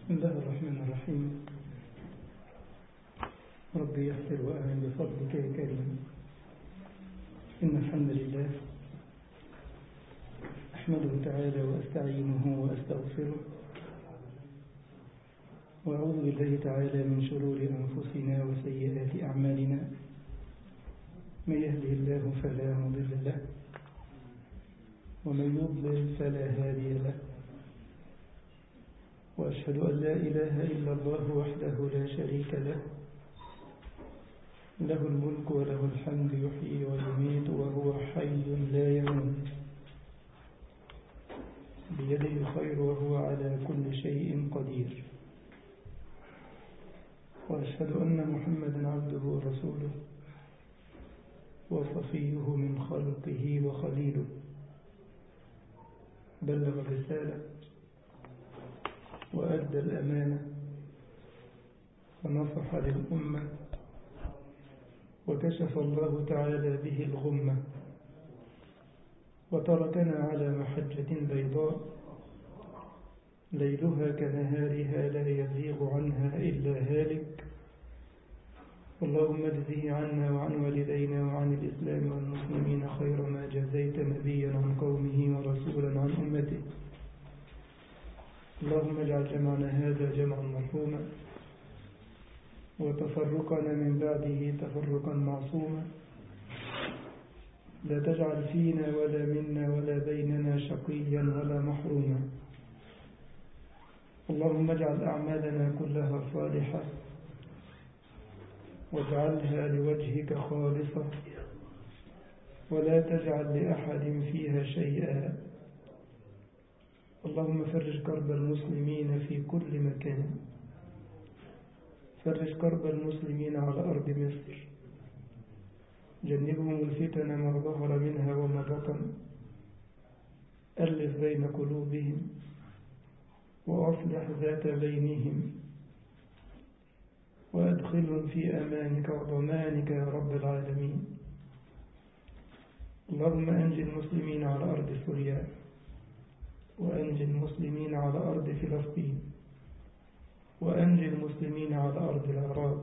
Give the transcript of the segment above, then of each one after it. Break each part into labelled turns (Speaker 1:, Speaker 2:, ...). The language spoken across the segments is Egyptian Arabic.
Speaker 1: بسم الله الرحمن الرحيم ربي يسر وأعن بفضلك يا كريم إن الحمد لله أحمده تعالى وأستعينه وأستغفره وأعوذ بالله تعالى من شرور أنفسنا وسيئات أعمالنا من يهده الله فلا مضل له ومن يضلل فلا هادي له وأشهد أن لا إله إلا الله وحده لا شريك له له الملك وله الحمد يحيي ويميت وهو حي لا يموت بيده الخير وهو على كل شيء قدير وأشهد أن محمدا عبده ورسوله وصفيه من خلقه وخليله بلغ الرسالة وأدى الأمانة ونصح للأمة وكشف الله تعالى به الغمة وتركنا على محجة بيضاء ليلها كنهارها لا يزيغ عنها إلا هالك اللهم اجزه عنا وعن والدينا وعن الإسلام والمسلمين خير ما جزيت نبيا عن قومه ورسولا عن أمته اللهم اجعل جمعنا هذا جمعا مرحوما وتفرقنا من بعده تفرقا معصوما لا تجعل فينا ولا منا ولا بيننا شقيا ولا محروما اللهم اجعل أعمالنا كلها صالحة واجعلها لوجهك خالصة ولا تجعل لأحد فيها شيئا اللهم فرج كرب المسلمين في كل مكان فرج كرب المسلمين على أرض مصر جنبهم الفتن ما ظهر منها وما بطن ألف بين قلوبهم وأصلح ذات بينهم وأدخلهم في أمانك وضمانك يا رب العالمين اللهم أنجي المسلمين على أرض سوريا وأنجي المسلمين على أرض فلسطين وأنجي المسلمين على أرض العراق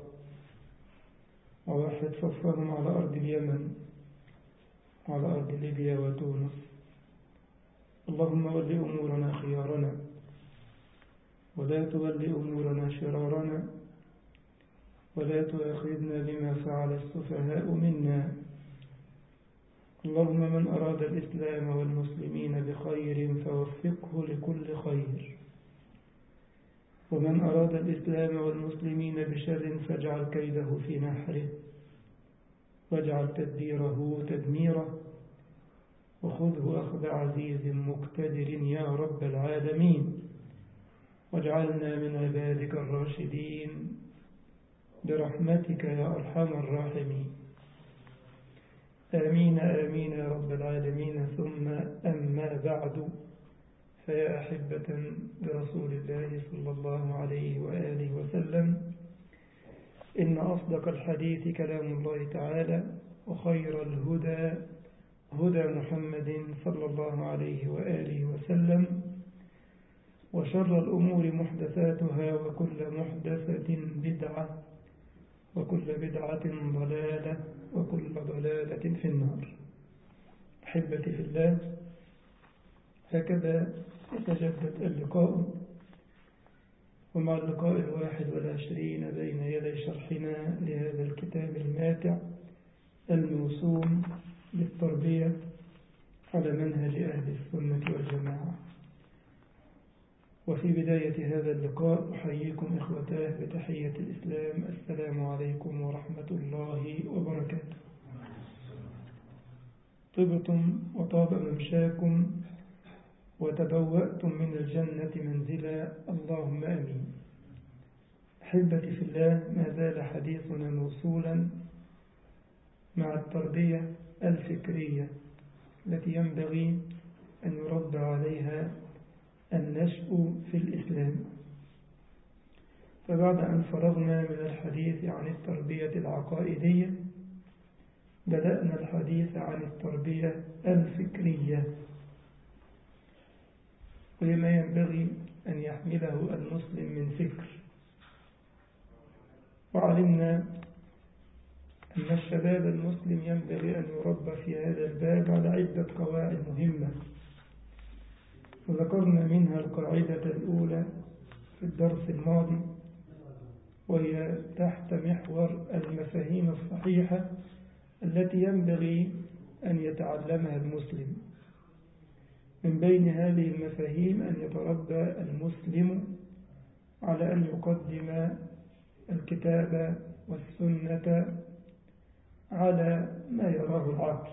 Speaker 1: ووحد صفهم على أرض اليمن وعلى أرض ليبيا وتونس اللهم ول أمورنا خيارنا ولا تول أمورنا شرارنا ولا تؤاخذنا بما فعل السفهاء منا اللهم من أراد الإسلام والمسلمين بخير فوفقه لكل خير ومن أراد الإسلام والمسلمين بشر فاجعل كيده في نحره واجعل تدبيره تدميره وخذه أخذ عزيز مقتدر يا رب العالمين واجعلنا من عبادك الراشدين برحمتك يا أرحم الراحمين آمين آمين يا رب العالمين ثم أما بعد فيا أحبة برسول الله صلى الله عليه وآله وسلم إن أصدق الحديث كلام الله تعالى وخير الهدى هدى محمد صلى الله عليه وآله وسلم وشر الأمور محدثاتها وكل محدثة بدعة وكل بدعة ضلالة وكل ضلالة في النار أحبتي في الله هكذا يتجدد اللقاء ومع اللقاء الواحد والعشرين بين يدي شرحنا لهذا الكتاب الماتع الموسوم للتربية على منهج أهل السنة والجماعة وفي بداية هذا اللقاء أحييكم إخوتاه بتحية الإسلام السلام عليكم ورحمة الله وبركاته طبتم وطاب ممشاكم وتبوأتم من الجنة منزلا اللهم أمين أحبتي في الله ما زال حديثنا موصولا مع التربية الفكرية التي ينبغي أن يرد عليها النشء في الإسلام فبعد أن فرغنا من الحديث عن التربية العقائدية بدأنا الحديث عن التربية الفكرية ولما ينبغي أن يحمله المسلم من فكر وعلمنا أن الشباب المسلم ينبغي أن يربى في هذا الباب على عدة قواعد مهمة وذكرنا منها القاعدة الأولى في الدرس الماضي وهي تحت محور المفاهيم الصحيحة التي ينبغي أن يتعلمها المسلم من بين هذه المفاهيم أن يتربى المسلم على أن يقدم الكتاب والسنة على ما يراه العقل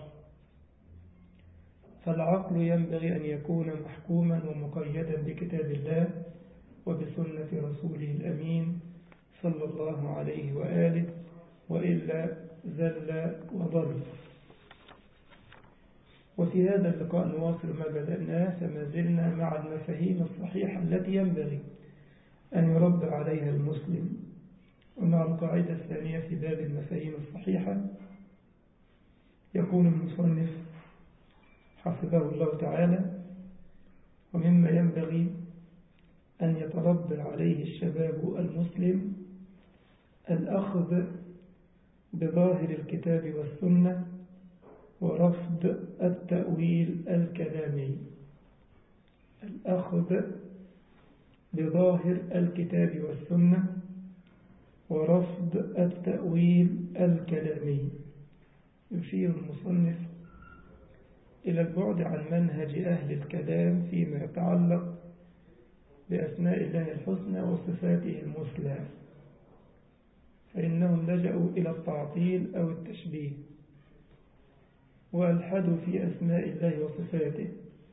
Speaker 1: فالعقل ينبغي أن يكون محكوما ومقيدا بكتاب الله وبسنة رسوله الأمين صلى الله عليه وآله وإلا زل وضل وفي هذا اللقاء نواصل ما بدأناه فما زلنا مع المفاهيم الصحيحة التي ينبغي أن يرد عليها المسلم ومع القاعدة الثانية في باب المفاهيم الصحيحة يقول المصنف حفظه الله تعالى ومما ينبغي أن يتربى عليه الشباب المسلم الأخذ بظاهر الكتاب والسنة ورفض التأويل الكلامي الأخذ بظاهر الكتاب والسنة ورفض التأويل الكلامي يشير المصنف إلى البعد عن منهج أهل الكلام فيما يتعلق بأسماء الله الحسنى وصفاته المثلى فإنهم لجأوا إلى التعطيل أو التشبيه وألحدوا في أسماء الله وصفاته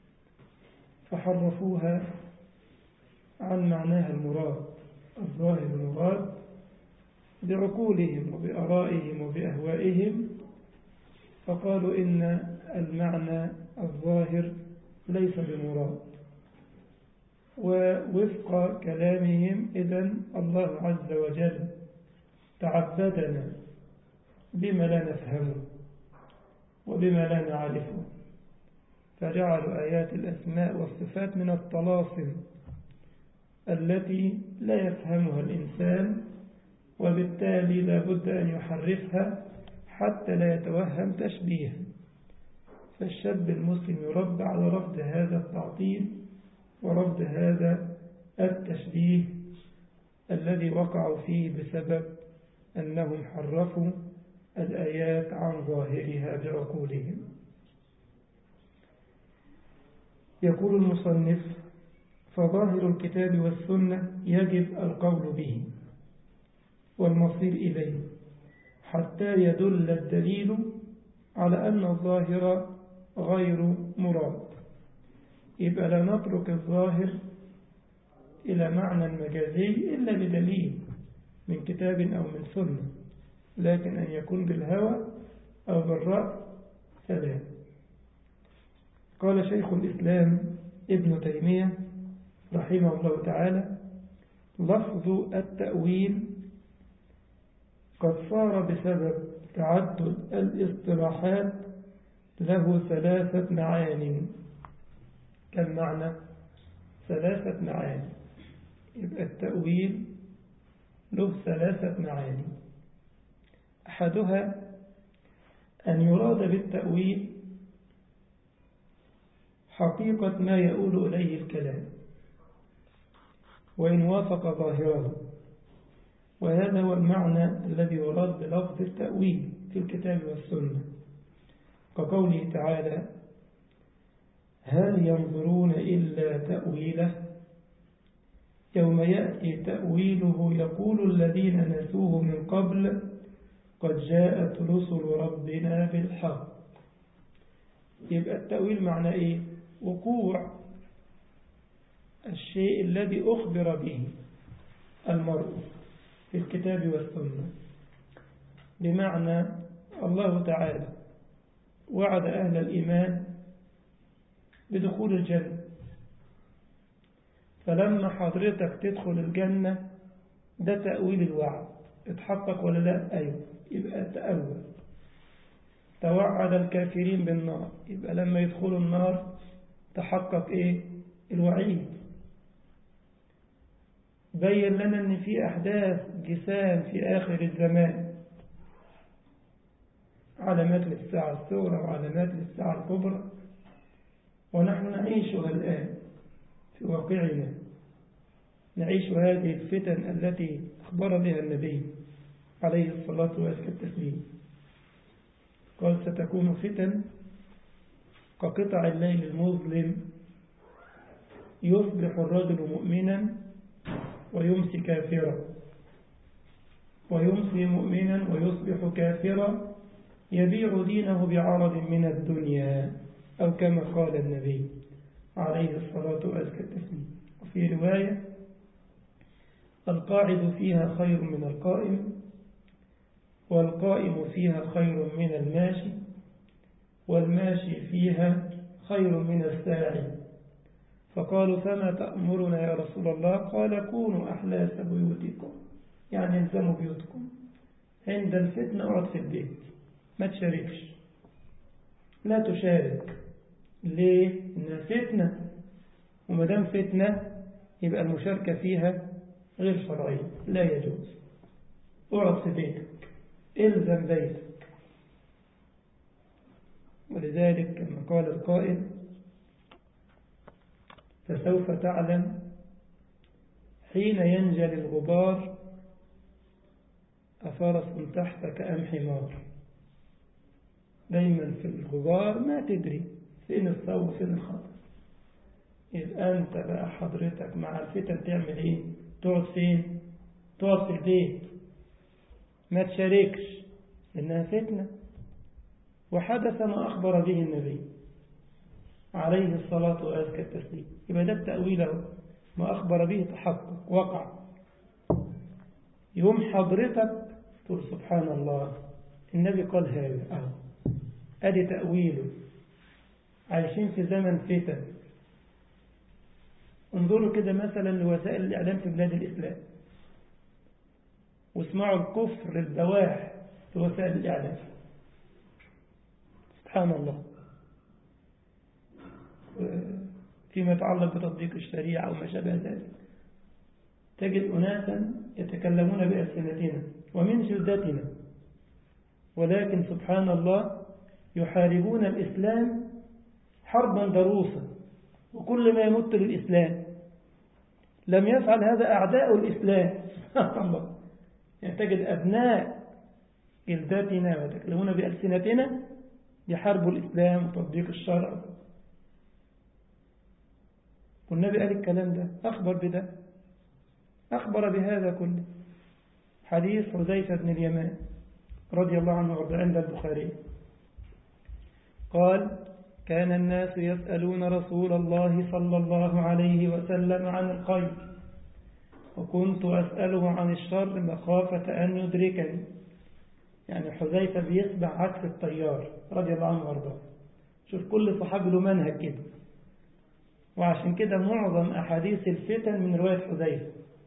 Speaker 1: فحرفوها عن معناها المراد الظاهر المراد بعقولهم وبأرائهم وبأهوائهم فقالوا إن المعنى الظاهر ليس بمراد ووفق كلامهم إذا الله عز وجل تعبدنا بما لا نفهمه وبما لا نعرفه فجعلوا آيات الأسماء والصفات من الطلاسم التي لا يفهمها الإنسان وبالتالي لا بد أن يحرفها حتى لا يتوهم تشبيها فالشاب المسلم يربى على رفض هذا التعطيل ورفض هذا التشبيه الذي وقعوا فيه بسبب أنهم حرفوا الآيات عن ظاهرها بعقولهم يقول المصنف فظاهر الكتاب والسنة يجب القول به والمصير إليه حتى يدل الدليل على أن الظاهر غير مراد يبقى لا نترك الظاهر إلى معنى مجازي إلا بدليل من كتاب أو من سنة لكن أن يكون بالهوى أو بالرأي فلا قال شيخ الإسلام ابن تيمية رحمه الله تعالى لفظ التأويل قد صار بسبب تعدد الاصطلاحات له ثلاثة معاني كم معنى ثلاثة معاني يبقى التأويل له ثلاثة معاني أحدها أن يراد بالتأويل حقيقة ما يقول إليه الكلام وإن وافق ظاهره وهذا هو المعنى الذي يراد بلفظ التأويل في الكتاب والسنة كقوله تعالى هل ينظرون إلا تأويله يوم يأتي تأويله يقول الذين نسوه من قبل قد جاءت رسل ربنا بالحق يبقى التأويل معنى إيه وقوع الشيء الذي أخبر به المرء في الكتاب والسنة بمعنى الله تعالى وعد أهل الإيمان بدخول الجنة فلما حضرتك تدخل الجنة ده تأويل الوعد اتحقق ولا لا أيوه يبقى تأول توعد الكافرين بالنار يبقى لما يدخلوا النار تحقق إيه الوعيد بين لنا أن في أحداث جسام في آخر الزمان علامات للساعة الصغرى وعلامات للساعة الكبرى ونحن نعيشها الآن في واقعنا نعيش هذه الفتن التي أخبر بها النبي عليه الصلاة والتسليم قال ستكون فتن كقطع الليل المظلم يصبح الرجل مؤمنا ويمسي كافرا ويمسي مؤمنا ويصبح كافرا يبيع دينه بعرض من الدنيا أو كما قال النبي عليه الصلاة والسلام وفي رواية القاعد فيها خير من القائم والقائم فيها خير من الماشي والماشي فيها خير من الساعي فقالوا فما تأمرنا يا رسول الله قال كونوا أحلاس بيوتكم يعني الزموا بيوتكم عند الفتنة اقعد في البيت ما تشاركش لا تشارك ليه؟ إنها فتنة ومدام فتنة يبقى المشاركة فيها غير شرعية لا يجوز اقعد في بيتك الزم بيتك ولذلك كما قال القائل فسوف تعلم حين ينجل الغبار أفرس تحتك أم حمار دايما في الغبار ما تدري فين الصوب وفين الخطأ يبقى أنت بقى حضرتك مع الفتن تعمل إيه تقعد فين تقعد في البيت ما تشاركش إنها فتنة وحدث ما أخبر به النبي عليه الصلاة وأزكى التسليم يبقى ده التأويل ما أخبر به تحقق وقع يوم حضرتك تقول سبحان الله النبي قال هذا أهو أدي تأويله عايشين في زمن فتن انظروا كده مثلا لوسائل الإعلام في بلاد الإسلام واسمعوا الكفر البواح في وسائل الإعلام سبحان الله فيما يتعلق بتطبيق الشريعة أو ما شابه ذلك تجد أناسا يتكلمون بألسنتنا ومن جلدتنا ولكن سبحان الله يحاربون الإسلام حربا ضروسا وكل ما يمت للإسلام لم يفعل هذا أعداء الإسلام سبحان الله يعني تجد أبناء جلدتنا ويتكلمون بألسنتنا يحاربوا الإسلام وتطبيق الشرع والنبي قال الكلام ده أخبر بده أخبر بهذا كله حديث حذيفة بن اليمان رضي الله عنه وارضاه عند البخاري قال كان الناس يسألون رسول الله صلى الله عليه وسلم عن الخير وكنت أسأله عن الشر مخافة أن يدركني يعني حذيفة بيتبع عكس الطيار رضي الله عنه وارضاه شوف كل صحابي له منهج كده وعشان كده معظم أحاديث الفتن من رواية حذيفة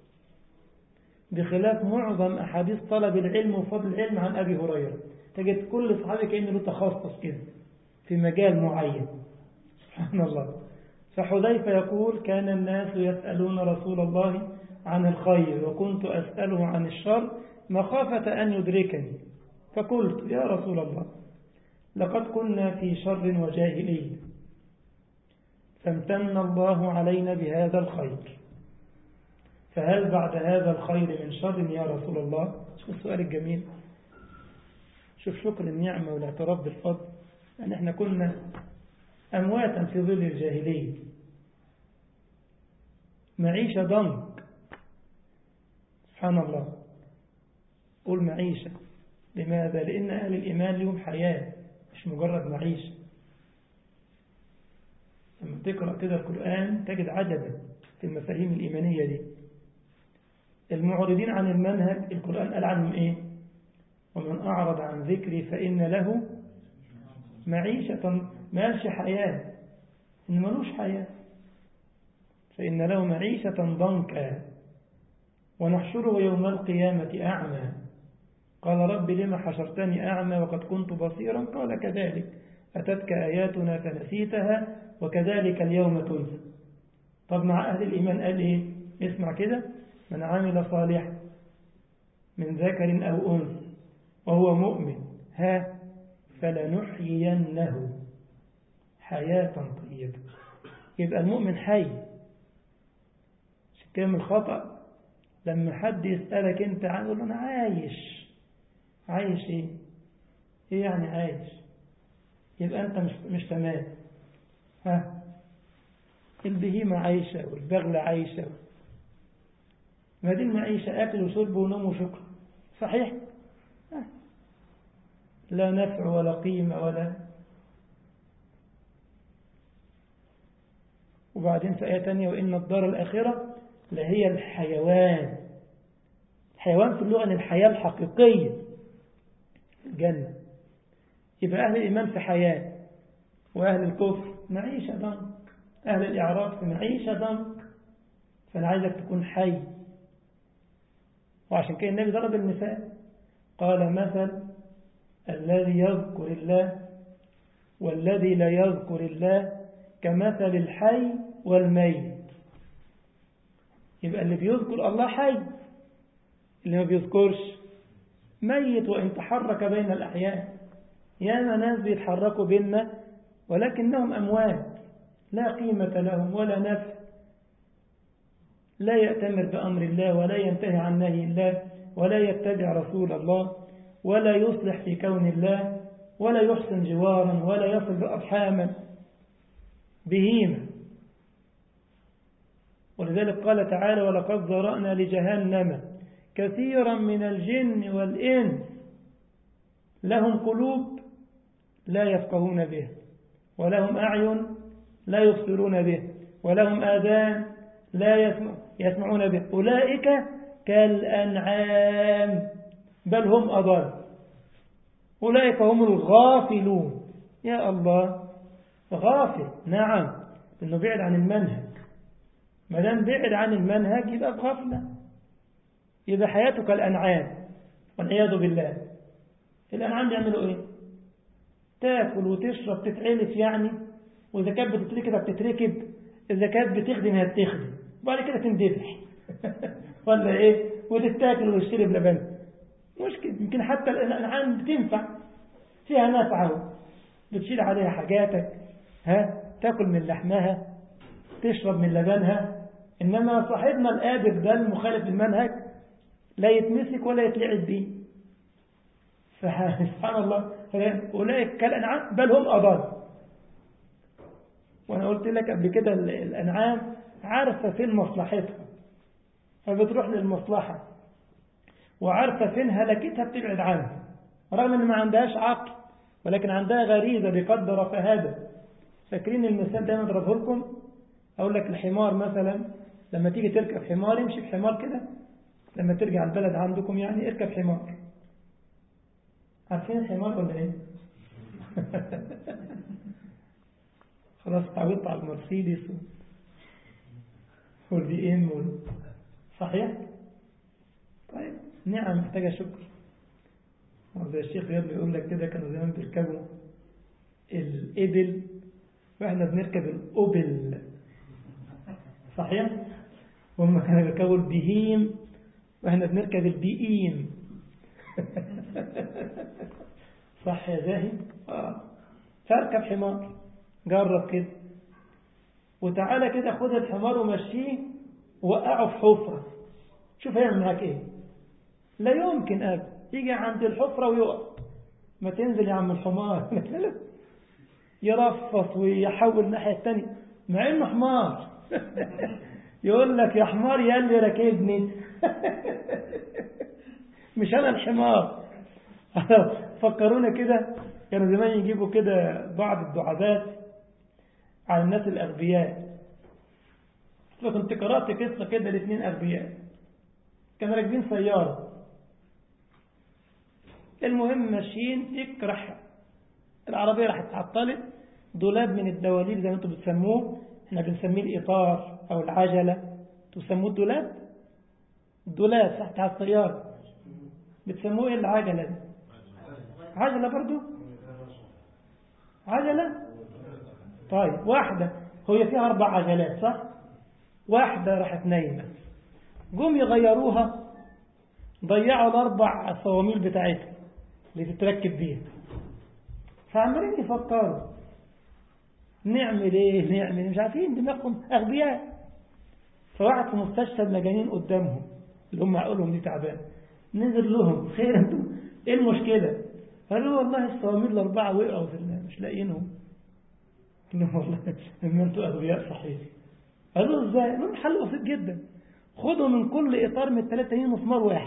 Speaker 1: بخلاف معظم أحاديث طلب العلم وفضل العلم عن أبي هريرة تجد كل صحابي كأنه له تخصص كده في مجال معين سبحان الله فحذيفة يقول كان الناس يسألون رسول الله عن الخير وكنت أسأله عن الشر مخافة أن يدركني فقلت يا رسول الله لقد كنا في شر وجاهلية فامتن الله علينا بهذا الخير فهل بعد هذا الخير من شر يا رسول الله شوف السؤال الجميل شوف شكر النعمة والاعتراف بالفضل يعني احنا كنا أمواتا في ظل الجاهلية معيشة ضنك سبحان الله قول معيشة لماذا؟ لأن أهل الإيمان لهم حياة مش مجرد معيشة لما تقرأ كده القرآن تجد عجبا في المفاهيم الإيمانية دي المعرضين عن المنهج القرآن قال عنهم إيه ومن أعرض عن ذكري فإن له معيشة ماشي حياة إن ملوش حياة فإن له معيشة ضنكا ونحشره يوم القيامة أعمى قال رب لما حشرتني أعمى وقد كنت بصيرا قال كذلك أتتك آياتنا فنسيتها وكذلك اليوم تنسى طب مع أهل الإيمان قال إيه اسمع كده من عمل صالحا من ذكر أو أنثى وهو مؤمن ها فلنحيينه حياة طيبة يبقى المؤمن حي كده من الخطأ لما حد يسألك انت عنه انا عايش عايش ايه ايه يعني عايش يبقى انت مش, مش تمام ها البهيمة عايشة والبغلة عايشة ما دي المعيشة أكل وشرب ونوم وشكر صحيح ها. لا نفع ولا قيمة ولا وبعدين في آية تانية وإن الدار الآخرة لهي الحيوان الحيوان في اللغة الحياة الحقيقية الجنة يبقى أهل الإيمان في حياة وأهل الكفر معيشة ضنك أهل الإعراض في معيشة ضنك فأنا عايزك تكون حي وعشان كده النبي ضرب المثال قال مثل الذي يذكر الله والذي لا يذكر الله كمثل الحي والميت يبقى اللي بيذكر الله حي اللي ما بيذكرش ميت وإن تحرك بين الأحياء ياما ناس بيتحركوا بيننا ولكنهم أموات لا قيمة لهم ولا نفع لا يأتمر بأمر الله ولا ينتهي عن نهي الله ولا يتبع رسول الله ولا يصلح في كون الله ولا يحسن جوارا ولا يصل بأرحاما بهيمة ولذلك قال تعالى ولقد ذرأنا لجهنم كثيرا من الجن والإنس لهم قلوب لا يفقهون به ولهم أعين لا يبصرون به ولهم آذان لا يسمع يسمعون به أولئك كالأنعام بل هم أضل أولئك هم الغافلون يا الله غافل نعم لأنه بعد عن المنهج ما دام بعد عن المنهج يبقى في غفلة يبقى حياته كالأنعام والعياذ بالله الأنعام بيعملوا إيه تاكل وتشرب تتعلف يعني وإذا كانت بتتركب بتتركب إذا كانت بتخدم هتخدم وبعد كده تندفع ولا إيه وتتاكل وتشتري بلبن مشكلة يمكن حتى الأنعام بتنفع فيها نفعه بتشيل عليها حاجاتك ها تاكل من لحمها تشرب من لبنها إنما صاحبنا القادر ده المخالف للمنهج لا يتمسك ولا يتلعب به سبحان الله أولئك كالأنعام بل هم أضل وأنا قلت لك قبل كده الأنعام عارفة فين مصلحتها فبتروح للمصلحة وعارفة فين هلكتها بتبعد عنها رغم ان ما عندهاش عقل ولكن عندها غريزة بقدر فهذا فاكرين المثال ده اضربه لكم اقول لك الحمار مثلا لما تيجي تركب حمار امشي بحمار كده لما ترجع البلد عندكم يعني اركب حمار عارفين الحمار ولا ايه خلاص تعودت على المرسيدس والبي ام وال... صحيح طيب نعم محتاجة شكر زي الشيخ رياض بيقول لك كده كانوا زمان بيركبوا الإبل وإحنا بنركب الأبل صحيح وهم كانوا بيركبوا البهيم وإحنا بنركب البئيم صح يا زاهي آه. فاركب حمار جرب كده وتعالى كده خد الحمار ومشيه ووقعه في حفرة شوف هيعمل معاك ايه لا يمكن أبدا يجي عند الحفرة ويقف ما تنزل يا عم الحمار يرفص ويحول الناحية التانية مع انه حمار يقول لك يا حمار يا اللي راكبني مش انا الحمار فكرونا كده كانوا زمان يجيبوا كده بعض الدعابات على الناس الأغبياء فكنت قرأت قصة كده لاثنين أغبياء كانوا راكبين سيارة المهم ماشيين يكرح العربية راح تعطلت دولاب من الدواليب زي ما انتم بتسموه احنا بنسميه الإطار أو العجلة تسموه الدولاب الدولاب صح بتاع السيارة بتسموه ايه العجلة دي عجلة برضو عجلة طيب واحدة هي فيها أربع عجلات صح واحدة راحت نايمة جم يغيروها ضيعوا الأربع صواميل بتاعتها اللي تتركب بيها فعمالين يفكروا نعمل ايه نعمل مش عارفين دماغهم أغبياء فواحد في مستشفى المجانين قدامهم اللي هم عقولهم دي تعبان نزل لهم خير انتم ايه المشكلة قالوا والله الصواميل الأربعة وقعوا في الله مش لاقيينهم قال لهم والله إن أنتوا أغبياء صحيح قالوا إزاي؟ قالوا الحل بسيط جدا خدوا من كل إطار من الثلاثة دي مسمار واحد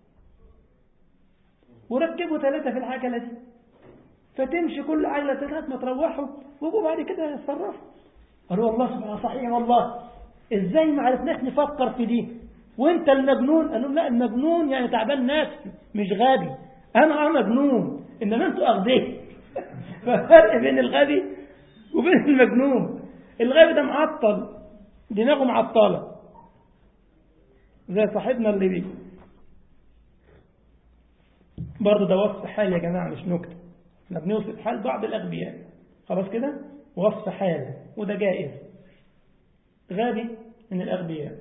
Speaker 1: وركبوا ثلاثة في العجلة دي فتمشي كل عجلة لغاية ما تروحوا وابقوا بعد كده يتصرفوا قالوا والله سبحانه صحيح والله ازاي ما عرفناش نفكر في دي وانت المجنون قالوا لا المجنون يعني تعبان نفسي مش غبي انا اه مجنون انما انتوا اغبياء ففرق بين الغبي وبين المجنون الغبي ده معطل دماغه معطله زي صاحبنا اللي بيه برضه ده وصف حال يا جماعه مش نكته احنا بنوصف حال بعض الاغبياء خلاص كده وصف حال وده جائز غبي من الاغبياء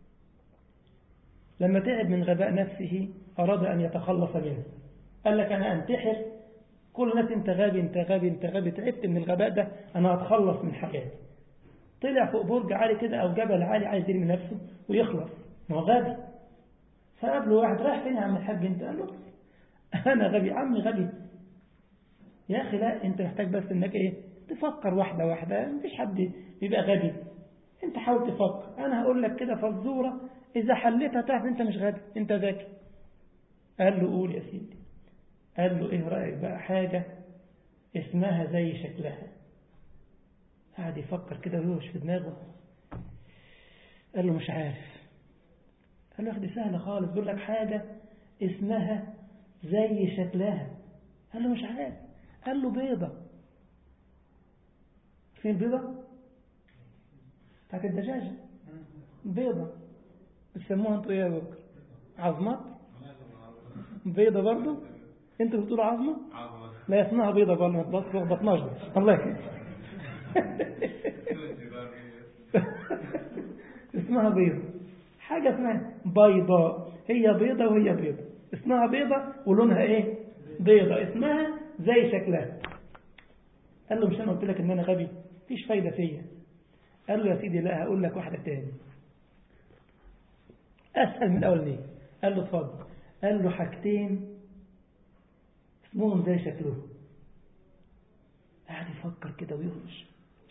Speaker 1: لما تعب من غباء نفسه أراد أن يتخلص منه قال لك أنا أنتحر كل الناس أنت غبي أنت غبي أنت غبي تعبت من الغباء ده أنا أتخلص من حياتي طلع فوق برج عالي كده أو جبل عالي عايز يرمي نفسه ويخلص ما هو غبي فقابله واحد رايح فين يا عم الحاج أنت قال له أنا غبي عمي غبي يا أخي لا أنت محتاج بس أنك إيه تفكر واحدة واحدة مفيش حد يبقى غبي أنت حاول تفكر أنا هقول لك كده فزورة إذا حليتها تعرف أنت مش غبي أنت ذكي قال له قول يا سيدي قال له إيه رأيك بقى حاجة اسمها زي شكلها قعد يفكر كده ويوش في دماغه قال له مش عارف قال له دي سهلة خالص بيقول لك حاجة اسمها زي شكلها قال له مش عارف قال له بيضة فين البيضة بتاعت الدجاجة بيضة بتسموها انتوا ايه يا بكر عظمات بيضة برضو انتوا بتقولوا عظمة لا اسمها بيضة برضو ما تلخبطناش الله يكرمك اسمها بيضة حاجة اسمها بيضاء هي بيضة وهي بيضة اسمها بيضة ولونها ايه بيضة اسمها زي شكلها قال له مش انا قلت لك ان انا غبي مفيش فايدة فيا قال له يا سيدي لا هقول لك واحدة تاني أسهل من الأول ليه قال له اتفضل قال له حاجتين اسمهم زي شكلهم قاعد يفكر كده ويهرش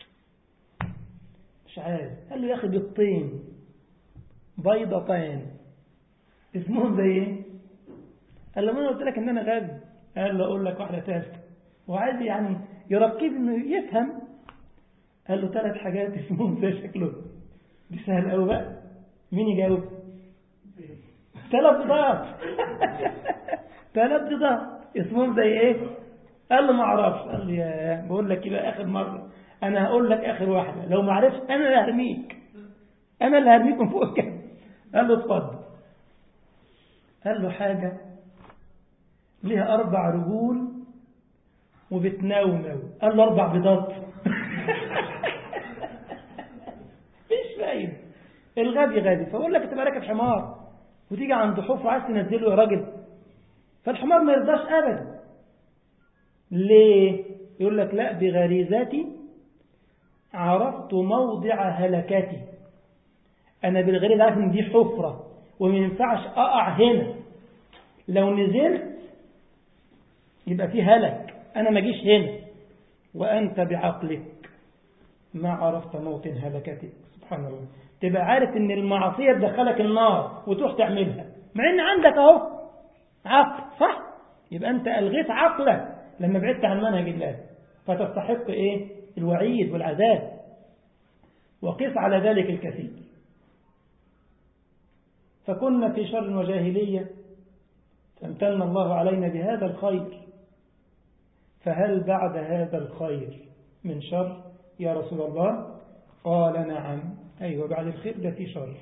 Speaker 1: مش عارف قال له يا أخي بيضتين بيضتين اسمهم زي ايه قال له ما انا قلت لك ان انا غبي قال له اقول لك واحده ثالثه وعايز يعني يركب انه يفهم قال له ثلاث حاجات اسمهم زي شكلهم دي سهل قوي بقى مين يجاوب ثلاث بيضات ثلاث بيضات اسمهم زي ايه قال له ما اعرفش قال لي يا بقول لك يبقى اخر مره انا هقول لك اخر واحده لو ما عرفتش انا اللي هرميك انا اللي هرميك من فوق كده قال له اتفضل قال له حاجه ليها اربع رجول وبتناونو قال له اربع بيضات مش فاهم الغبي غبي فبقول لك تبقى راكب حمار وتيجي عند حفره عايز تنزله يا راجل فالحمار ما يرضاش ابدا ليه يقول لك لا بغريزتي عرفت موضع هلكتي انا بالغريزه عارف ان دي حفره وما ينفعش اقع هنا لو نزلت يبقى في هلك انا ما اجيش هنا وانت بعقلك ما عرفت موطن هلكتك سبحان الله تبقى عارف ان المعصيه تدخلك النار وتروح تعملها مع ان عندك اهو عقل صح يبقى انت الغيت عقلك لما بعدت عن منهج الله فتستحق ايه الوعيد والعذاب وقس على ذلك الكثير فكنا في شر وجاهليه فامتن الله علينا بهذا الخير فهل بعد هذا الخير من شر يا رسول الله قال نعم أيوة بعد الخير ده في شر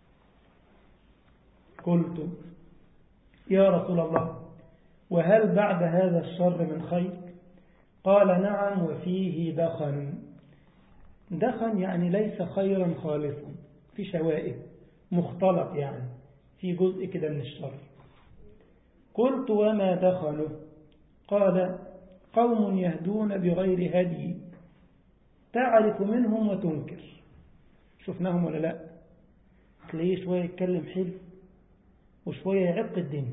Speaker 1: قلت يا رسول الله وهل بعد هذا الشر من خير قال نعم وفيه دخن دخن يعني ليس خيرا خالصا في شوائب مختلط يعني في جزء كده من الشر قلت وما دخلوا قال قوم يهدون بغير هدي تعرف منهم وتنكر شفناهم ولا لا تلاقيه شوية يتكلم حلو وشوية يعق الدنيا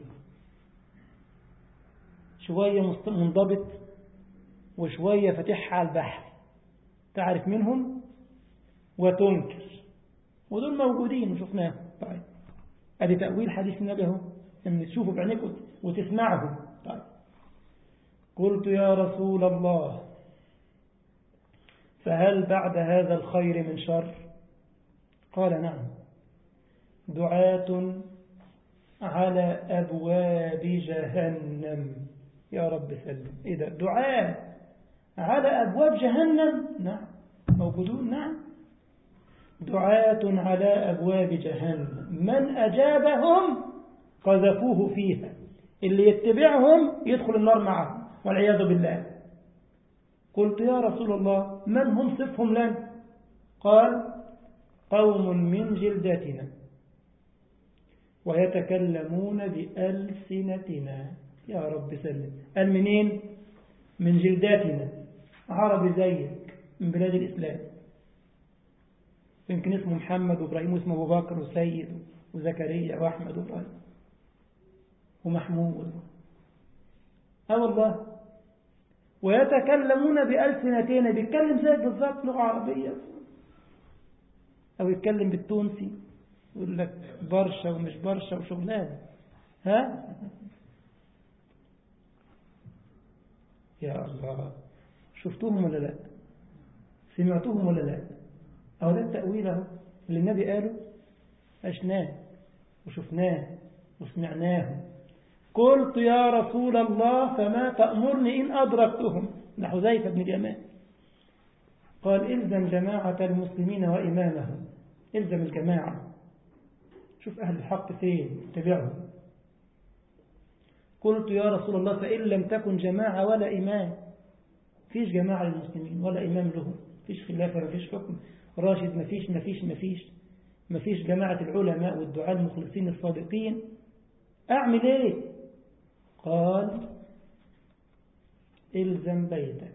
Speaker 1: شوية منضبط وشوية فتحها على البحر تعرف منهم وتنكر ودول موجودين وشفناهم طيب ادي تأويل حديث النبي اهو ان تشوفوا بعينيك وتسمعه طيب قلت يا رسول الله فهل بعد هذا الخير من شر قال نعم دعاة على أبواب جهنم يا رب سلم إيه ده دعاء على أبواب جهنم نعم موجودون نعم دعاة على أبواب جهنم من أجابهم قذفوه فيها اللي يتبعهم يدخل النار معهم والعياذ بالله قلت يا رسول الله من هم صفهم لنا قال قوم من جلدتنا ويتكلمون بألسنتنا يا رب سلم قال منين من جلداتنا عربي زيك من بلاد الإسلام يمكن اسمه محمد وإبراهيم واسمه أبو بكر وسيد وزكريا وأحمد وإبراهيم ومحمود اه والله ويتكلمون بألسنتين بيتكلم زيك بالظبط لغة عربية أو يتكلم بالتونسي يقول لك برشا ومش برشا وشغلانة ها يا الله شفتوهم ولا لا سمعتوهم ولا لا أو ده التأويل اهو اللي النبي قاله عشناه وشفناه وسمعناه قلت يا رسول الله فما تأمرني إن أدركتهم لحذيفة بن اليمان قال إلزم جماعة المسلمين وإمامهم إلزم الجماعة شوف أهل الحق فين اتبعهم قلت يا رسول الله فإن لم تكن جماعة ولا إمام فيش جماعة للمسلمين ولا إمام لهم فيش خلافة ما فيش حكم راشد ما فيش ما فيش ما فيش ما فيش جماعة العلماء والدعاء المخلصين الصادقين أعمل إيه قال إلزم بيتك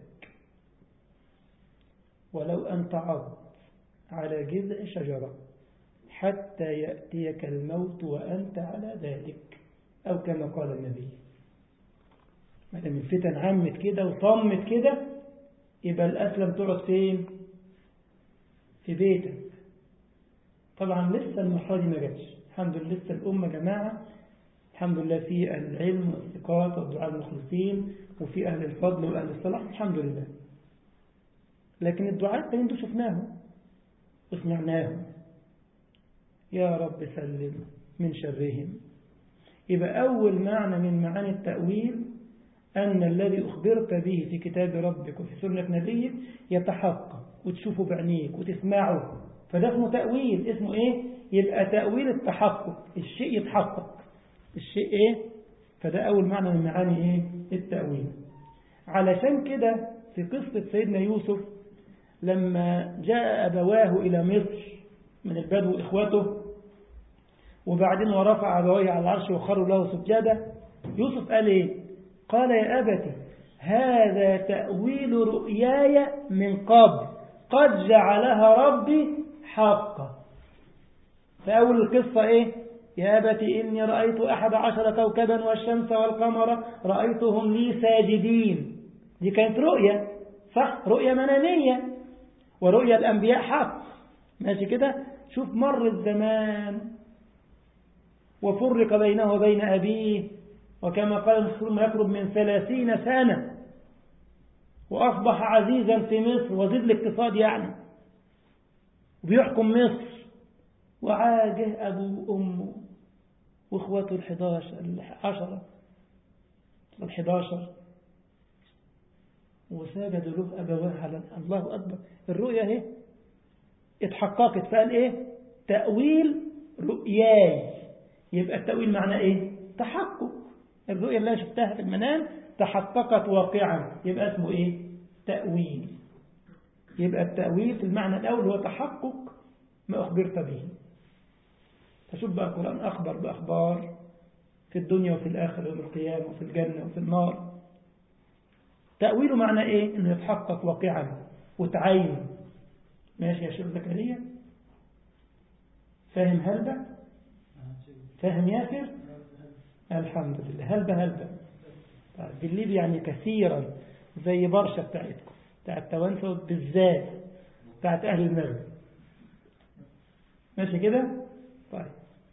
Speaker 1: ولو أن تعض على جذع شجرة حتى يأتيك الموت وأنت على ذلك أو كما قال النبي ما دام الفتن عمت كده وطمت كده يبقى الأسلم تقعد فين في بيتك طبعا لسه المرحلة دي ما جاتش الحمد لله لسه الأمة جماعة الحمد لله في أهل العلم والثقات والدعاء المخلصين وفي أهل الفضل وأهل الصلاح الحمد لله لكن الدعاء التانيين دول شفناهم وسمعناهم يا رب سلم من شرهم يبقى أول معنى من معاني التأويل أن الذي أخبرت به في كتاب ربك وفي سنة نبيك يتحقق وتشوفه بعينيك وتسمعه فده اسمه تأويل اسمه إيه؟ يبقى تأويل التحقق الشيء يتحقق الشيء إيه؟ فده أول معنى من معاني إيه؟ التأويل علشان كده في قصة سيدنا يوسف لما جاء أبواه إلى مصر من البدو إخوته وبعدين ورفع أبويه على العرش وخروا له سجادة يوسف قال إيه قال يا أبتي هذا تأويل رؤياي من قبل قد جعلها ربي حقا فأول القصة إيه يا أبتي إني رأيت أحد عشر كوكبا والشمس والقمر رأيتهم لي ساجدين دي كانت رؤية صح رؤية منامية ورؤية الأنبياء حق ماشي كده شوف مر الزمان وفرق بينه وبين أبيه وكما قال المسلم يقرب من ثلاثين سنة وأصبح عزيزا في مصر وزيد الاقتصاد يعني وبيحكم مصر وعاجه أبوه وأمه وإخواته الحداشر العشرة الحداشر وسجدوا له أبواه على الله أكبر الرؤية اهي اتحققت فقال ايه تأويل رؤياي يبقى التأويل معناه ايه تحقق الرؤية اللي أنا شفتها في المنام تحققت واقعا يبقى اسمه ايه تأويل يبقى التأويل في المعنى الأول هو تحقق ما أخبرت به فشوف بقى القرآن أخبر بأخبار في الدنيا وفي الآخرة وفي القيامة وفي الجنة وفي النار تأويله معنى إيه؟ إنه يتحقق واقعا وتعين ماشي يا شيخ زكريا فاهم هلبة فاهم ياسر الحمد لله هلبة هلبة طيب بالليل يعني كثيرا زي برشا بتاعتكم بتاعت توانسة بالذات بتاعت أهل المغرب ماشي كده طيب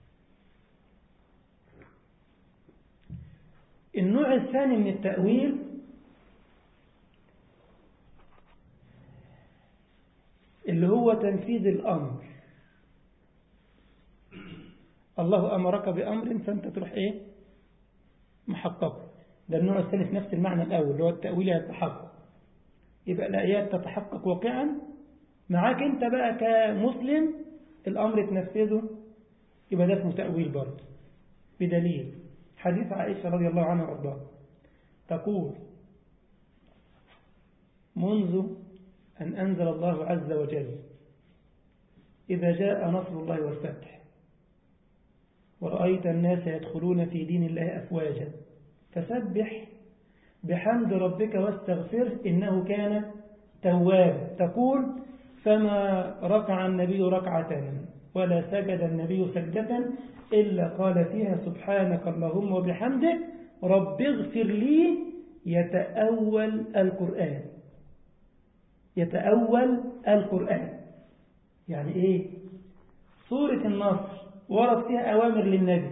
Speaker 1: النوع الثاني من التأويل اللي هو تنفيذ الأمر الله أمرك بأمر فأنت تروح إيه محققه ده النوع الثاني في نفس المعنى الأول اللي هو التأويل يتحقق يبقى الآيات تتحقق واقعا معاك أنت بقى كمسلم الأمر تنفذه يبقى ده اسمه تأويل برضه بدليل حديث عائشة رضي الله عنها وارضاها تقول منذ أن أنزل الله عز وجل إذا جاء نصر الله والفتح ورأيت الناس يدخلون في دين الله أفواجا فسبح بحمد ربك واستغفره إنه كان تواب تقول فما ركع النبي ركعة ولا سجد النبي سجدة إلا قال فيها سبحانك اللهم وبحمدك رب اغفر لي يتأول القرآن يتأول القرآن يعني إيه سورة النصر ورد فيها أوامر للنبي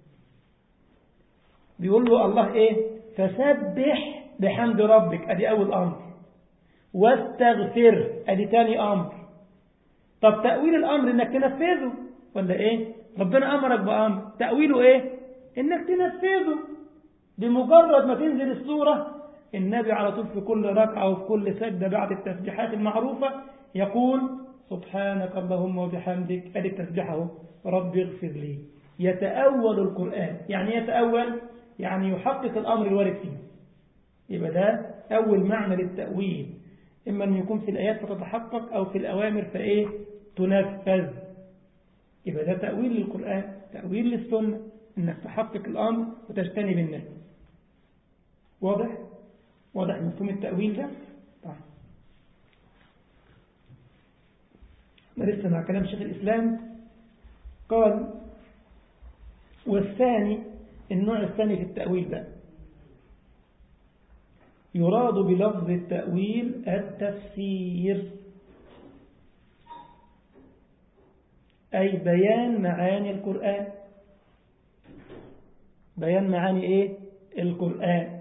Speaker 1: بيقول له الله إيه فسبح بحمد ربك أدي أول أمر واستغفر أدي تاني أمر طب تأويل الأمر إنك تنفذه ولا إيه ربنا أمرك بأمر تأويله إيه إنك تنفذه بمجرد ما تنزل السورة النبي على طول في كل ركعة وفي كل سجدة بعد التسبيحات المعروفة يقول سبحانك اللهم وبحمدك أدي التسبيحه رب اغفر لي يتأول القرآن يعني يتأول يعني يحقق الأمر الوارد فيه يبقى ده أول معنى للتأويل إما أن يكون في الآيات فتتحقق أو في الأوامر فإيه تنفذ يبقى ده تأويل للقرآن تأويل للسنة إنك تحقق الأمر وتجتنب النهي واضح؟ واضح مفهوم التأويل ده؟ طيب لسه مع كلام شيخ الإسلام قال والثاني النوع الثاني في التأويل بقى يراد بلفظ التأويل التفسير أي بيان معاني القرآن بيان معاني إيه القرآن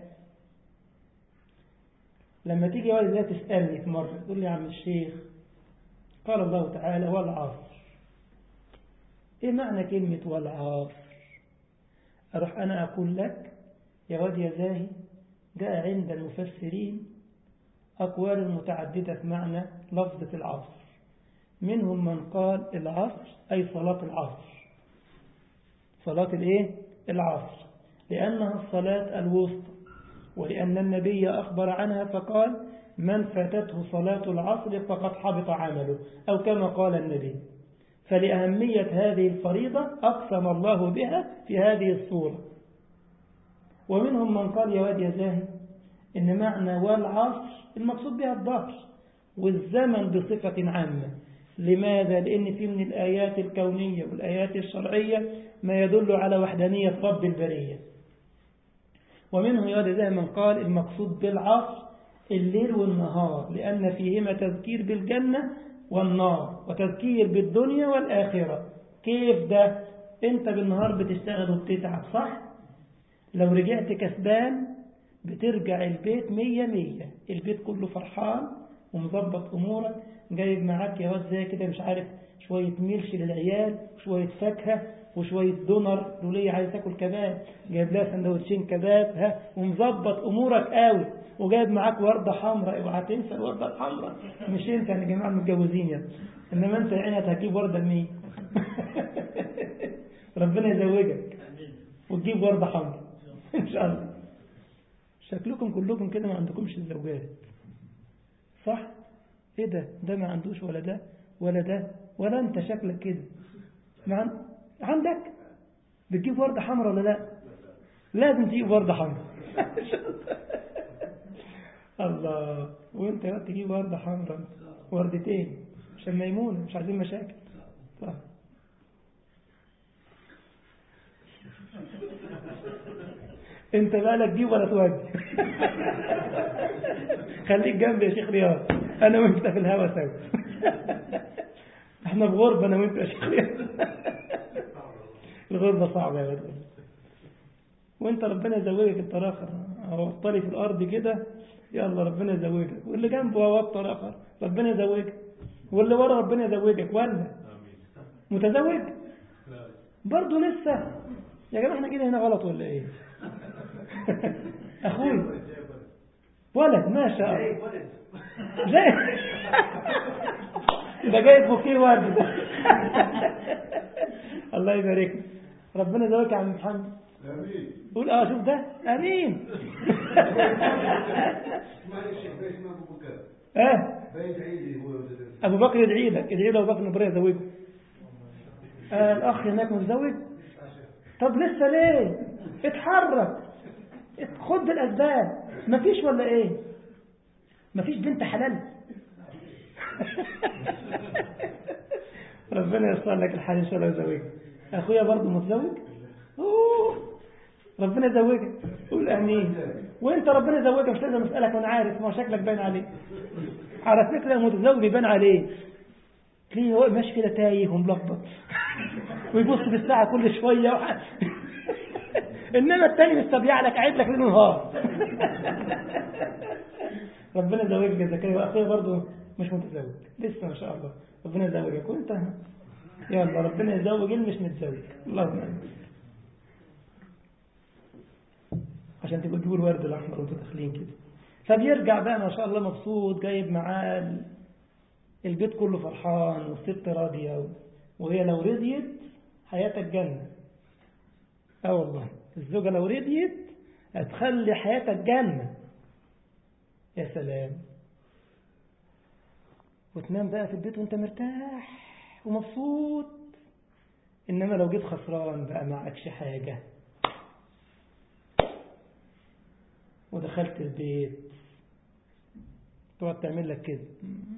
Speaker 1: لما تيجي والدها تسألني في مرة تقول لي يا عم الشيخ قال الله تعالى والعصر إيه معنى كلمة والعصر أروح أنا أقول لك يا واد يا زاهي جاء عند المفسرين أقوال متعددة في معنى لفظة العصر منهم من قال العصر أي صلاة العصر صلاة الإيه؟ العصر لأنها الصلاة الوسطى ولأن النبي أخبر عنها فقال من فاتته صلاة العصر فقد حبط عمله أو كما قال النبي فلأهمية هذه الفريضة أقسم الله بها في هذه الصورة ومنهم من قال يا واد يا زاهي إن معنى والعصر المقصود بها الظهر والزمن بصفة عامة لماذا؟ لأن في من الآيات الكونية والآيات الشرعية ما يدل على وحدانية رب البرية ومنهم يا واد يا زاهي من قال المقصود بالعصر الليل والنهار لأن فيهما تذكير بالجنة والنار وتذكير بالدنيا والآخرة كيف ده انت بالنهار بتشتغل وبتتعب صح لو رجعت كسبان بترجع البيت مية مية البيت كله فرحان ومظبط أمورك جايب معاك يا واد زي كده مش عارف شوية ميلش للعيال وشوية فاكهة وشوية دونر لولية عايز تاكل كباب جايب لها سندوتشين كباب ها ومظبط أمورك قوي وجايب معاك وردة حمراء اوعى تنسى الوردة الحمراء مش انت يا جماعة المتجوزين يعني انما انت عينك هتجيب وردة لمين ربنا يزوجك وتجيب وردة حمراء ان شاء الله شكلكم كلكم كده ما عندكمش الزوجات صح ايه ده ده ما عندوش ولا ده ولا ده ولا انت شكلك كده مع عندك بتجيب وردة حمراء ولا لا لازم تجيب وردة حمراء الله وانت بقى تجيب وردة حمراء وردتين عشان ميمونة مش عايزين مشاكل طيب انت بقى تجيب ولا تودي خليك جنبي يا شيخ رياض انا وانت في الهوا سوا احنا في غربة انا وانت يا شيخ رياض الغربة صعبة يا ولد وانت ربنا يزوجك انت الاخر هو طري في الارض كده يلا ربنا يزوجك واللي جنبه هو ابطر اخر ربنا يزوجك واللي ورا ربنا يزوجك ولا متزوج برضه لسه يا جماعه احنا كده هنا غلط ولا ايه اخوي ولد ما شاء الله جاي ده جايب بوكيه ورد الله يبارك ربنا يزوجك يا عم محمد
Speaker 2: امين
Speaker 1: قول اه شوف ده امين
Speaker 2: اسمعني الشيخ ده اسمه ابو بكر
Speaker 1: اه
Speaker 2: بيدعي لي هو وزير
Speaker 1: ابو بكر يدعي لك ادعي له ابو بكر ربنا يزوجه آه الاخ هناك متزوج طب لسه ليه اتحرك خد بالاسباب مفيش ولا ايه مفيش بنت حلال ربنا يصلح لك الحال ان شاء الله يزوجك اخويا برضه متزوج أوه. ربنا يزوجك قول امين وانت ربنا يزوجك مش لازم اسالك وانا عارف ما هو شكلك باين عليه على فكره المتزوج بيبان عليه تلاقيه هو ماشي كده تايه وملخبط ويبص في الساعه كل شويه وح... انما التاني مستبيع لك قاعد لك ليل ونهار ربنا يزوجك يا زكريا واخويا برضه مش متزوج لسه ما شاء الله ربنا يزوجك وانت يلا ربنا يزوج اللي مش متزوج اللهم امين عشان تبقى تجيبوا الورد الاحمر وانتوا داخلين كده فبيرجع بقى ما شاء الله مبسوط جايب معاه ال- البيت كله فرحان والست راضيه وهي لو رضيت حياتك جنه اه والله الزوجه لو رضيت هتخلي حياتك جنه يا سلام وتنام بقى في البيت وانت مرتاح ومبسوط انما لو جيت خسران بقى معكش حاجه ودخلت البيت تقعد تعمل لك كده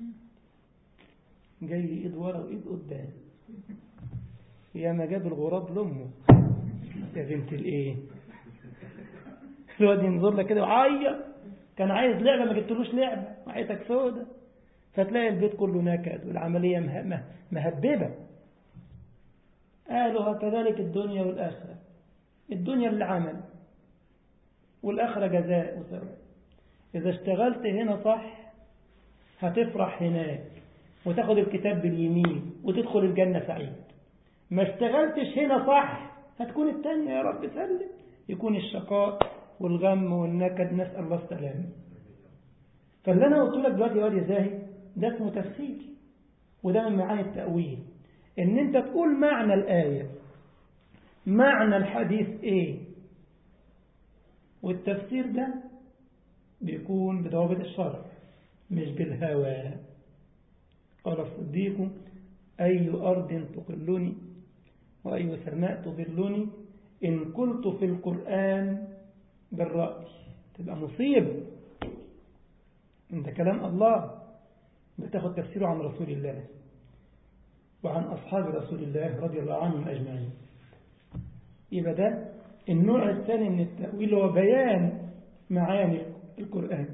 Speaker 1: جاي لي ايد ورا وايد قدام يا ما جاب الغراب لامه يا بنت الايه الواد ينظر لك كده وعيط كان عايز لعبه ما جبتلوش لعبه وحياتك سودة فتلاقي البيت كله نكد والعمليه مه- مه- مهببه قالوا كذلك الدنيا والاخره الدنيا اللي عمل والآخرة جزاء وثواب إذا اشتغلت هنا صح هتفرح هناك وتاخد الكتاب باليمين وتدخل الجنة سعيد ما اشتغلتش هنا صح هتكون التانية يا رب سلم يكون الشقاء والغم والنكد نسأل الله السلامة فاللي أنا قلت لك دلوقتي يا واد يا زاهد ده اسمه تفسير وده من معاني التأويل إن أنت تقول معنى الآية معنى الحديث إيه والتفسير ده بيكون بضوابط الشرع مش بالهوى قال الصديق أي أرض تقلني وأي سماء تظلني إن قلت في القرآن بالرأي تبقى مصيب انت كلام الله بتاخد تفسيره عن رسول الله وعن أصحاب رسول الله رضي الله عنهم أجمعين يبقى ده النوع الثاني من التأويل هو بيان معاني القرآن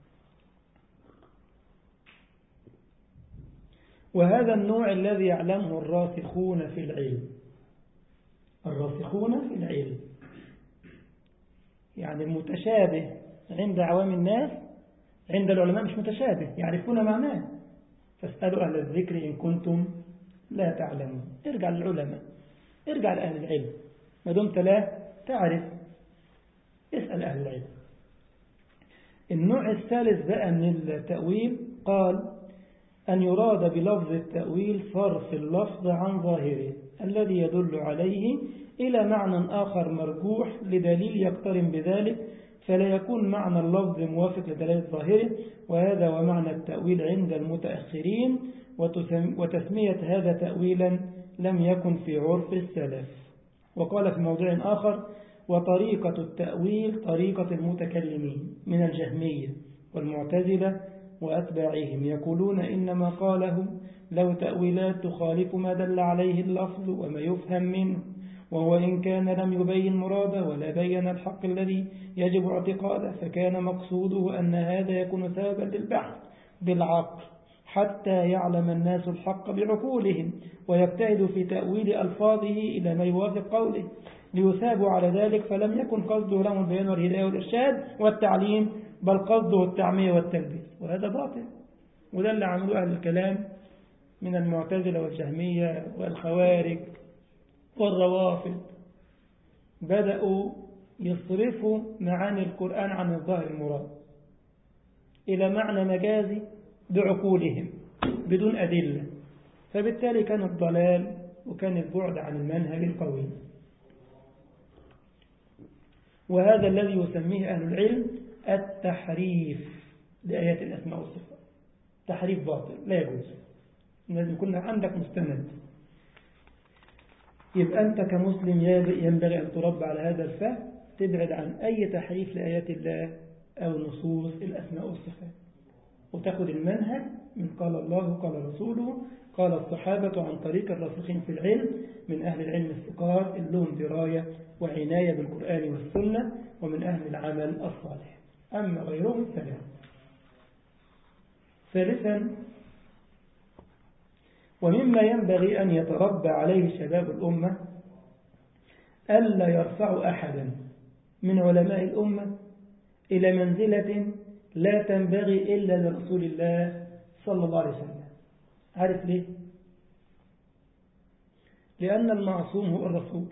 Speaker 1: وهذا النوع الذي يعلمه الراسخون في العلم الراسخون في العلم يعني المتشابه عند عوام الناس عند العلماء مش متشابه يعرفون معناه فاسألوا أهل الذكر إن كنتم لا تعلمون ارجع للعلماء ارجع لأهل العلم ما دمت لا تعرف اسأل أهل العلم النوع الثالث بقى من التأويل قال أن يراد بلفظ التأويل صرف اللفظ عن ظاهره الذي يدل عليه إلى معنى آخر مرجوح لدليل يقترن بذلك فلا يكون معنى اللفظ موافق لدلالة ظاهره وهذا ومعنى التأويل عند المتأخرين وتسم- وتسمية هذا تأويلا لم يكن في عرف السلف وقال في موضع آخر وطريقة التأويل طريقة المتكلمين من الجهمية والمعتزلة وأتباعهم يقولون إنما قاله لو تأويلات تخالف ما دل عليه اللفظ وما يفهم منه وهو إن كان لم يبين مراده ولا بين الحق الذي يجب اعتقاده فكان مقصوده أن هذا يكون سببا للبحث بالعقل حتى يعلم الناس الحق بعقولهم ويجتهدوا في تأويل ألفاظه إلى ما يوافق قوله ليثابوا على ذلك فلم يكن قصده لهم البيان والهداية والإرشاد والتعليم بل قصده التعمية والتلبيس وهذا باطل وده اللي عملوه أهل الكلام من المعتزلة والجهمية والخوارج والروافض بدأوا يصرفوا معاني القرآن عن الظاهر المراد إلى معنى مجازي بعقولهم بدون أدلة فبالتالي كان الضلال وكان البعد عن المنهج القوي وهذا الذي يسميه أهل العلم التحريف لآيات الأسماء والصفات تحريف باطل لا يجوز لازم يكون عندك مستند يبقى أنت كمسلم ينبغي أن تربى على هذا الفهم تبعد عن أي تحريف لآيات الله أو نصوص الأسماء والصفات وتأخذ المنهج من قال الله قال رسوله قال الصحابة عن طريق الراسخين في العلم من أهل العلم الثقات اللي لهم دراية وعناية بالقرآن والسنة ومن أهل العمل الصالح أما غيرهم فلا ثالثا ومما ينبغي أن يتربى عليه شباب الأمة ألا يرفع أحدا من علماء الأمة إلى منزلة لا تنبغي إلا لرسول الله صلى الله عليه وسلم عارف ليه؟ لأن المعصوم هو الرسول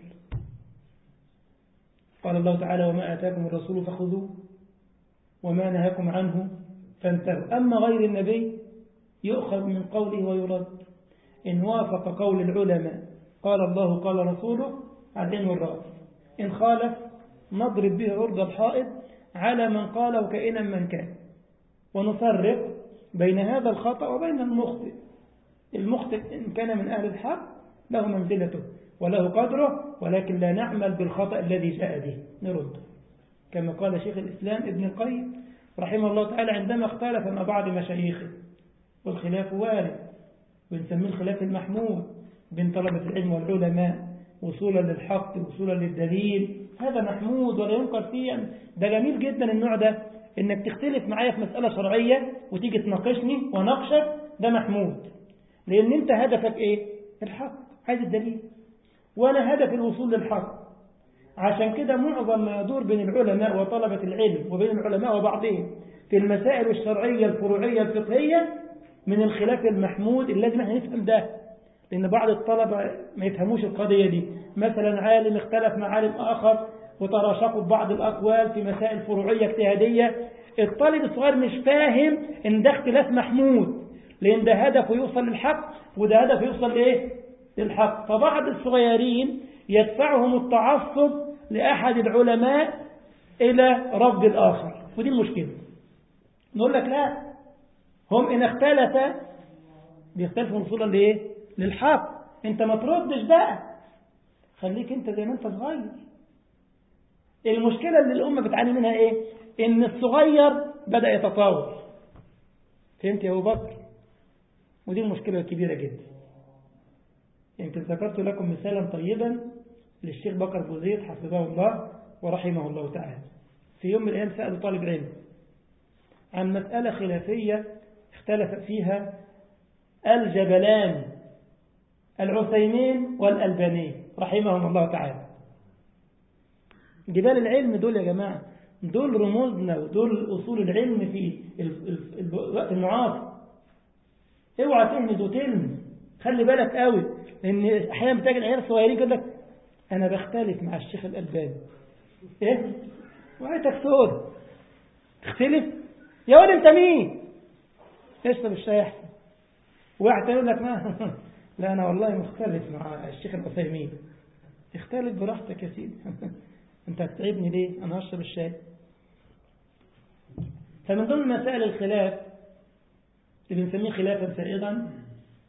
Speaker 1: قال الله تعالى وما آتاكم الرسول فخذوه وما نهاكم عنه فانتهوا أما غير النبي يؤخذ من قوله ويرد إن وافق قول العلماء قال الله قال رسوله على العين والرأس إن خالف نضرب به عرض الحائط على من قال وكائنا من كان ونفرق بين هذا الخطأ وبين المخطئ المخطئ إن كان من أهل الحق له منزلته وله قدره ولكن لا نعمل بالخطأ الذي جاء به نرد كما قال شيخ الإسلام ابن القيم رحمه الله تعالى عندما اختلف مع بعض مشايخه والخلاف وارد ونسميه الخلاف المحمود بين طلبة العلم والعلماء وصولا للحق وصولا للدليل هذا محمود ولا ينكر فيه ده جميل جدا النوع ده انك تختلف معايا في مسألة شرعية وتيجي تناقشني وناقشك ده محمود لان انت هدفك ايه الحق عايز الدليل وانا هدف الوصول للحق عشان كده معظم ما يدور بين العلماء وطلبة العلم وبين العلماء وبعضهم في المسائل الشرعية الفروعية الفقهية من الخلاف المحمود اللي لازم احنا نفهم ده لأن بعض الطلبة ما يفهموش القضية دي مثلا عالم اختلف مع عالم آخر وتراشقوا ببعض الأقوال في مسائل فروعية اجتهادية الطالب الصغير مش فاهم ان ده اختلاف محمود لأن ده هدفه يوصل للحق وده هدفه يوصل لإيه؟ للحق فبعض الصغيرين يدفعهم التعصب لأحد العلماء إلى رفض الآخر ودي المشكلة نقول لك لا هم إن اختلف بيختلفوا وصولا لإيه؟ للحق انت ما تردش بقى خليك انت زي ما انت صغير المشكلة اللي الأمة بتعاني منها ايه ان الصغير بدأ يتطاول فهمت يا أبو بكر ودي المشكلة الكبيرة جدا يمكن ذكرت لكم مثالا طيبا للشيخ بكر بوزيد حفظه الله ورحمه الله تعالى في يوم من الأيام سألوا طالب علم عن مسألة خلافية اختلف فيها الجبلان العثيمين والألباني رحمهم الله تعالى جبال العلم دول يا جماعة دول رموزنا ودول أصول العلم في الوقت المعاصر اوعى تهمد وتلمس خلي بالك قوي لان احيانا بتجد العيال الصغيرين يقول لك انا بختلف مع الشيخ الالباني ايه وعيتك سود تختلف يا ولد انت مين اشرب الشاي احسن واحد يقول لك ما لا انا والله مختلف مع الشيخ العثيمين اختلف براحتك يا سيدي انت هتتعبني ليه انا هشرب الشاي فمن ضمن مسائل الخلاف اللي بنسميه خلافا سائغا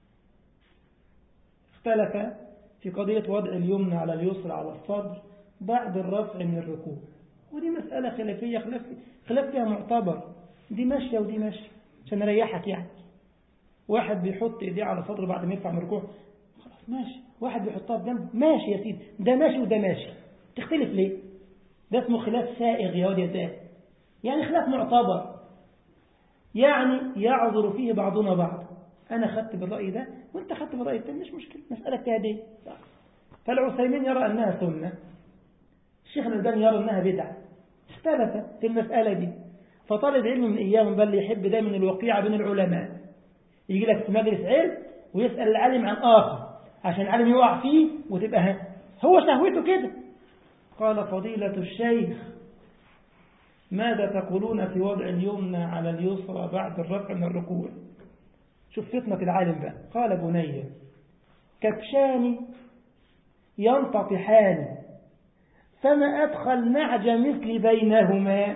Speaker 1: اختلف في قضية وضع اليمنى على اليسرى على الصدر بعد الرفع من الركوع ودي مسألة خلافية خلاف خلاف فيها معتبر دي ماشية ودي ماشية عشان أريحك يعني واحد بيحط ايديه على صدره بعد ما يرفع من الركوع خلاص ماشي واحد بيحطها بجنبه ماشي يا سيدي ده ماشي وده ماشي تختلف ليه ده اسمه خلاف سائغ يا واد يا زاد يعني خلاف معتبر يعني يعذر فيه بعضنا بعض أنا خدت بالرأي ده وأنت خدت بالرأي الثاني مش مشكلة مسألة اجتهادية فالعثيمين يرى أنها سنة الشيخ الألباني يرى أنها بدعة اختلف في المسألة دي فطالب علم من إياهم بل يحب دايما الوقيعة بين العلماء يجي لك في مجلس علم ويسأل العالم عن آخر عشان العالم يقع فيه وتبقى هو شهوته كده قال فضيلة الشيخ ماذا تقولون في وضع اليمنى على اليسرى بعد الرفع من الركوع شوف فطنة العالم بقى قال بني كبشان ينتطحان فما أدخل نعج مثل بينهما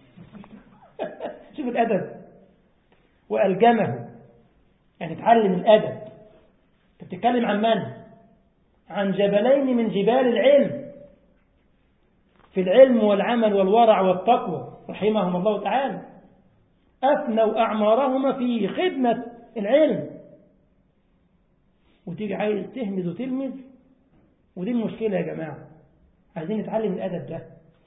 Speaker 1: شوف الأدب وألجمه يعني تعلم الأدب أنت بتتكلم عن من؟ عن جبلين من جبال العلم في العلم والعمل والورع والتقوى رحمهم الله تعالى أفنوا أعمارهما في خدمة العلم وتيجي عايز تهمز وتلمز ودي المشكلة يا جماعة عايزين نتعلم الأدب ده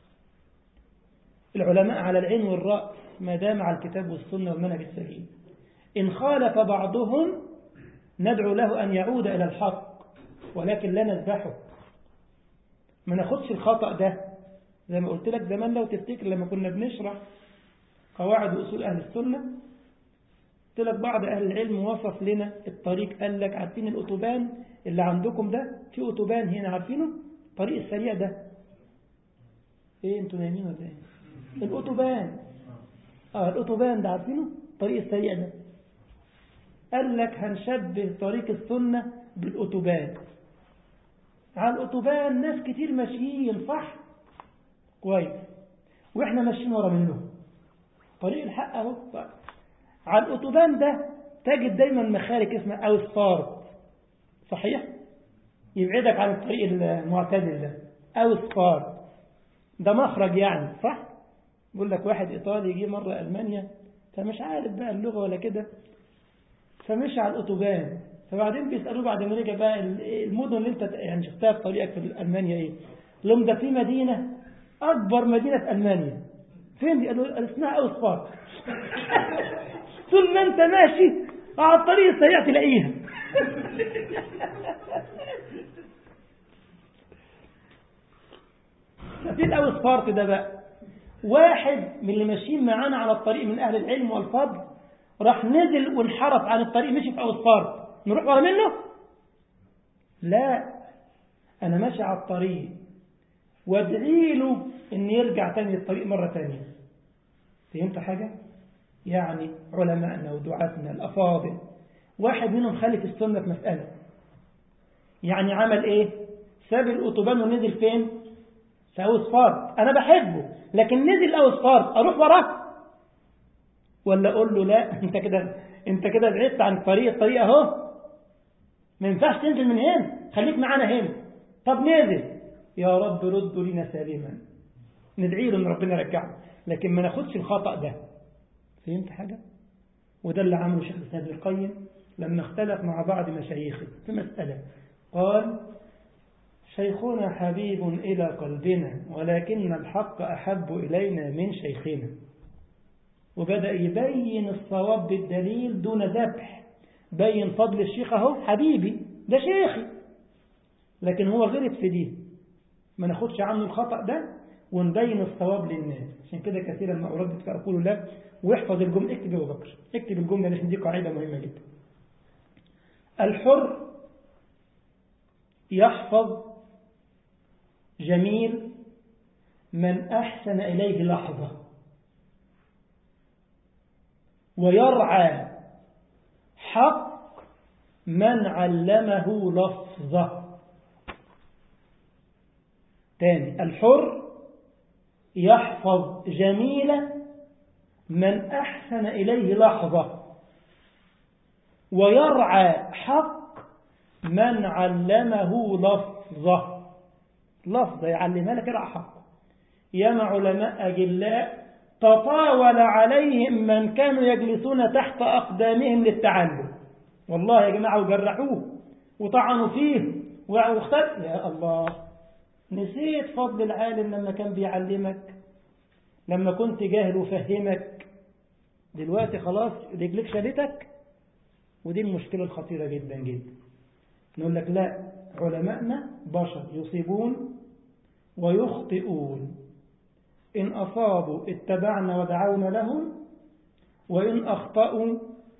Speaker 1: العلماء على العين والرأس ما دام على الكتاب والسنة والمنهج السليم إن خالف بعضهم ندعو له أن يعود إلى الحق ولكن لا نذبحه ما ناخدش الخطأ ده زي ما قلت لك زمان لو تفتكر لما كنا بنشرح قواعد وأصول أهل السنة قلت لك بعض أهل العلم وصف لنا الطريق قال لك عارفين الأتوبان اللي عندكم ده في أتوبان هنا عارفينه الطريق السريع ده ايه انتوا نايمين ولا ايه الأتوبان اه الأتوبان ده عارفينه الطريق السريع ده قال لك هنشبه طريق السنة بالأتوبان على الأتوبان ناس كتير ماشيين صح كويس واحنا ماشيين ورا منهم طريق الحق اهو طيب. على الأتوبان ده تجد دايما مخارج اسمها أوسفارد صحيح يبعدك عن الطريق المعتدل ده أوسفارد ده مخرج يعني صح يقول لك واحد إيطالي يجي مرة ألمانيا فمش عارف بقى اللغة ولا كده فمشي على الأتوبان فبعدين بيسألوه بعد ما رجع بقى المدن اللي انت يعني شفتها في طريقك في ألمانيا ايه لهم ده في مدينة أكبر مدينة في ألمانيا فين دي قالوا اسمها أوسفارد طول ما انت ماشي على الطريق السريع تلاقيها في الأوسفارت ده بقى واحد من اللي ماشيين معانا على الطريق من أهل العلم والفضل راح نزل وانحرف عن الطريق مشي في أوسفارت نروح ورا منه لا أنا ماشي على الطريق وادعي له ان يرجع تاني للطريق مرة تانية فهمت حاجة يعني علماءنا ودعاتنا الأفاضل واحد منهم خالف السنة في مسألة يعني عمل ايه ساب الأوتوبان ونزل فين في أوسفارت أنا بحبه لكن نزل أوسفارت أروح وراه ولا أقول له لا أنت كده أنت كده بعدت عن الطريق الطريق أهو ما ينفعش تنزل من هنا خليك معانا هنا طب نزل يا رب رد لنا سالما ندعي له ان ربنا يرجعه لكن ما ناخدش الخطأ ده فهمت حاجة وده اللي عمله شيخ الإسلام ابن القيم لما اختلف مع بعض مشايخه في مسألة قال شيخنا حبيب إلى قلبنا ولكن الحق أحب إلينا من شيخنا وبدأ يبين الصواب بالدليل دون ذبح بين فضل الشيخ اهو حبيبي ده شيخي لكن هو غلط في دي ما ناخدش عنه الخطأ ده ونبين الصواب للناس عشان كده كثيرا ما أردد فأقول لا واحفظ الجملة اكتب يا بكر اكتب الجملة لأن دي قاعدة مهمة جدا الحر يحفظ جميل من أحسن إليه لحظة ويرعى حق من علمه لفظة تاني الحر يحفظ جميل من أحسن إليه لحظة ويرعى حق من علمه لفظة لفظة يعلمها لك الأحق ياما علماء أجلاء تطاول عليهم من كانوا يجلسون تحت أقدامهم للتعلم والله يا جماعة وجرحوه وطعنوا فيه واختل يا الله نسيت فضل العالم لما كان بيعلمك لما كنت جاهل وفهمك دلوقتي خلاص رجلك شالتك ودي المشكلة الخطيرة جدا جدا نقول لك لا علماءنا بشر يصيبون ويخطئون إن أصابوا اتبعنا ودعونا لهم وإن أخطأوا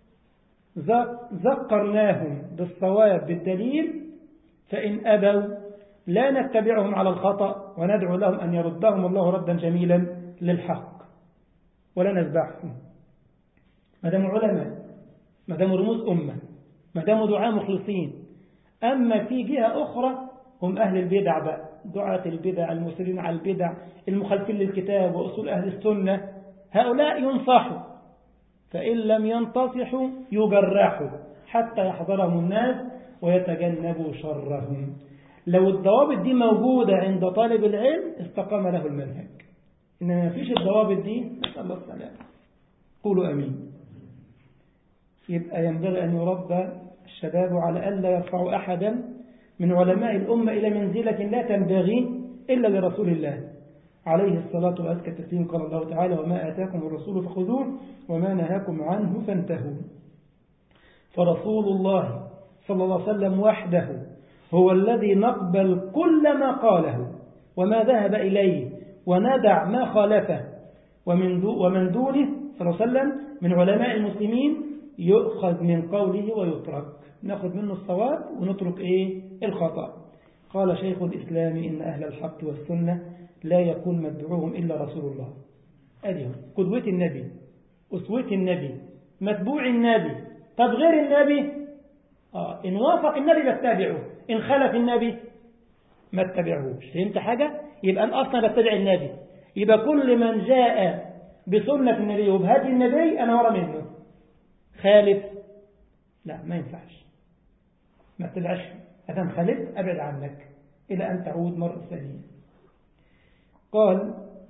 Speaker 1: ذكرناهم بالصواب بالدليل فإن أبوا لا نتبعهم على الخطأ وندعو لهم أن يردهم الله ردا جميلا للحق ولا نتبعهم ما دام علماء ما دام رموز أمة ما دام دعاء مخلصين أما في جهة أخرى هم أهل البدع بقى دعاة البدع المسلمين على البدع المخالفين للكتاب وأصول أهل السنة هؤلاء ينصحوا فإن لم ينتصحوا يجرحوا حتى يحضرهم الناس ويتجنبوا شرهم لو الضوابط دي موجودة عند طالب العلم استقام له المنهج إنما ما فيش الضوابط دي نسأل الله السلامة قولوا أمين يبقى ينبغي أن يربى الشباب على ألا يرفعوا أحدا من علماء الأمة إلى منزلة لا تنبغي إلا لرسول الله عليه الصلاة وأزكى التسليم قال الله تعالى وما آتاكم الرسول فخذوه وما نهاكم عنه فانتهوا فرسول الله صلى الله عليه وسلم وحده هو الذي نقبل كل ما قاله وما ذهب إليه وندع ما خالفه ومن, دو ومن دونه صلى الله عليه وسلم من علماء المسلمين يؤخذ من قوله ويترك ناخذ منه الصواب ونترك إيه الخطأ قال شيخ الإسلام إن أهل الحق والسنة لا يكون مدعوهم إلا رسول الله أديهم قدوة النبي أسوة النبي متبوع النبي طب غير النبي آه إن وافق النبي بتتابعه إن خلف النبي ما تتبعهوش فهمت حاجة يبقى أنا أصلا بتبع النبي يبقى كل من جاء بسنة النبي وبهدي النبي أنا ورا منه خالف لا ما ينفعش ما تبعش أدام خالف أبعد عنك إلى أن تعود مرة ثانية قال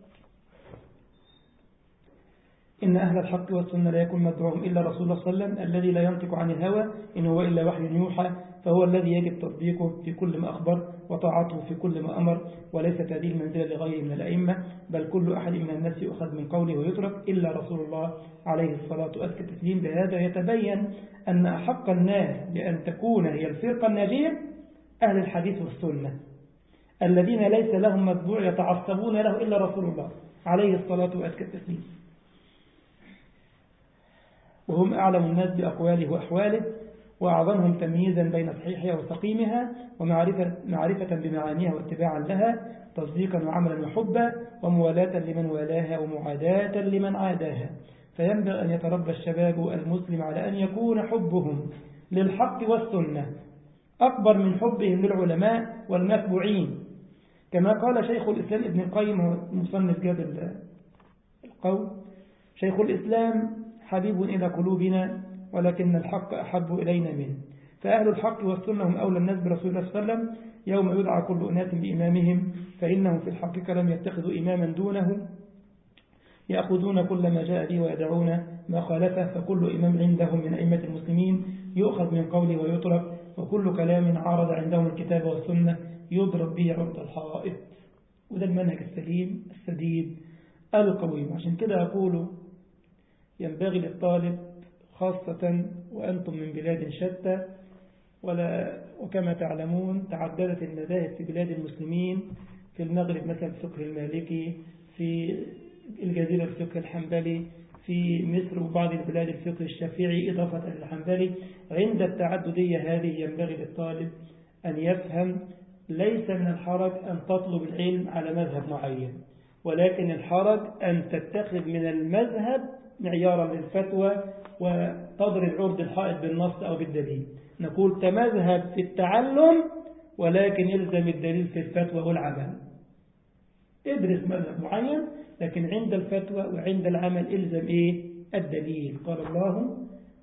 Speaker 1: إن أهل الحق والسنة لا يكون مدعوهم إلا رسول الله صلى الله عليه وسلم الذي لا ينطق عن الهوى إن هو إلا وحي يوحى فهو الذي يجب تطبيقه في كل ما أخبر وطاعته في كل ما أمر وليست هذه المنزلة لغيره من الأئمة بل كل أحد من الناس يؤخذ من قوله ويترك إلا رسول الله عليه الصلاة وأزكى التسليم بهذا يتبين أن أحق الناس بأن تكون هي الفرقة الناجية أهل الحديث والسنة الذين ليس لهم متبوع يتعصبون له إلا رسول الله عليه الصلاة وأزكى التسليم وهم أعلم الناس بأقواله وأحواله وأعظمهم تمييزا بين صحيحها وسقيمها ومعرفة معرفة بمعانيها واتباعا لها تصديقا وعملا وحبا وموالاة لمن والاها ومعاداة لمن عاداها فينبغي أن يتربى الشباب المسلم على أن يكون حبهم للحق والسنة أكبر من حبهم للعلماء والمتبوعين كما قال شيخ الإسلام ابن القيم مصنف جاب القول شيخ الإسلام حبيب إلى قلوبنا ولكن الحق أحب إلينا منه فأهل الحق والسنة هم أولى الناس برسول الله صلى الله عليه وسلم يوم يدعى كل أناس بإمامهم فإنهم في الحقيقة لم يتخذوا إماما دونه يأخذون كل ما جاء به ويدعون ما خالفه فكل إمام عندهم من أئمة المسلمين يؤخذ من قوله ويترك وكل كلام عارض عندهم الكتاب والسنة يضرب به عرض الحائط وده المنهج السليم السديد القويم عشان كده أقول ينبغي للطالب خاصة وأنتم من بلاد شتى ولا وكما تعلمون تعددت المذاهب في بلاد المسلمين في المغرب مثلا الفقه المالكي في الجزيرة الفقه الحنبلي في مصر وبعض البلاد الفقه الشافعي إضافة إلى الحنبلي عند التعددية هذه ينبغي للطالب أن يفهم ليس من الحرج أن تطلب العلم على مذهب معين ولكن الحرج أن تتخذ من المذهب معيارا للفتوى وتضرب عرض الحائط بالنص أو بالدليل نقول تمذهب في التعلم ولكن يلزم الدليل في الفتوى والعمل ادرس مذهب معين لكن عند الفتوى وعند العمل الزم إيه الدليل قال الله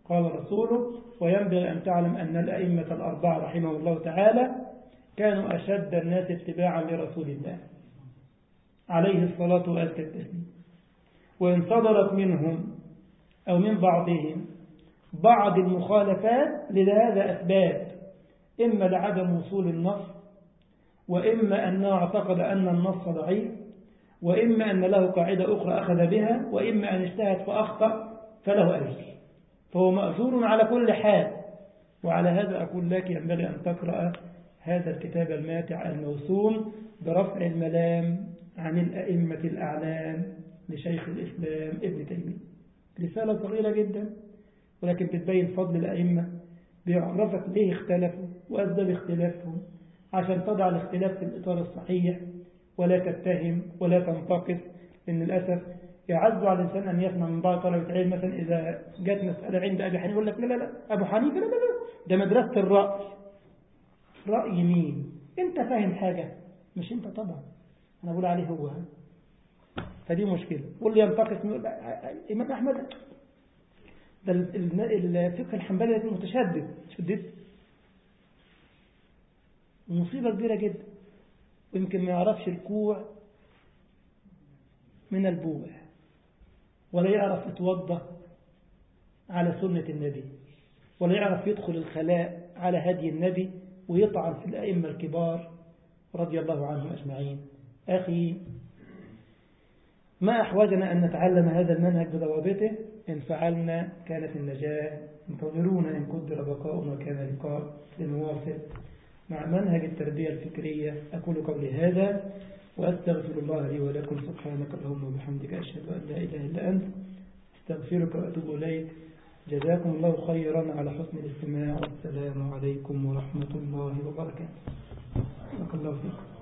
Speaker 1: قال رسوله وينبغي أن تعلم أن الأئمة الأربعة رحمه الله تعالى كانوا أشد الناس اتباعا لرسول الله عليه الصلاة والسلام وإن صدرت منهم أو من بعضهم بعض المخالفات لهذا أسباب إما لعدم وصول النص وإما أنه اعتقد أن النص ضعيف وإما أن له قاعدة أخرى أخذ بها وإما أن اجتهد فأخطأ فله أجر فهو مأجور على كل حال وعلى هذا أقول لك ينبغي أن تقرأ هذا الكتاب الماتع الموسوم برفع الملام عن الأئمة الأعلام لشيخ الإسلام ابن تيمية رسالة صغيرة جدا ولكن بتبين فضل الأئمة بيعرفك ليه اختلفوا وأسباب اختلافهم عشان تضع الاختلاف في الإطار الصحيح ولا تتهم ولا تنتقص لأن للأسف يعز على الإنسان أن يسمع من بعض طلبة العلم مثلا إذا جت مسألة عند أبي حنيفة يقول لك لا لا لا أبو حنيفة لا لا لا ده مدرسة الرأي رأي مين أنت فاهم حاجة مش أنت طبعا أنا بقول عليه هو فدي مشكلة واللي ينتقص من إمام أحمد ده الفقه الحنبلي متشدد شديد مصيبة كبيرة جدا ويمكن ما يعرفش الكوع من البوع ولا يعرف يتوضا على سنة النبي ولا يعرف يدخل الخلاء على هدي النبي ويطعن في الأئمة الكبار رضي الله عنهم أجمعين أخي ما أحوجنا أن نتعلم هذا المنهج بضوابطه إن فعلنا كانت النجاة انتظرونا إن قدر بقاء وكان لقاء لنواصل مع منهج التربية الفكرية أقول قولي هذا وأستغفر الله لي ولكم سبحانك اللهم وبحمدك أشهد أن لا إله إلا أنت استغفرك وأتوب إليك جزاكم الله خيرا على حسن الاستماع والسلام عليكم ورحمة الله وبركاته بارك الله فيكم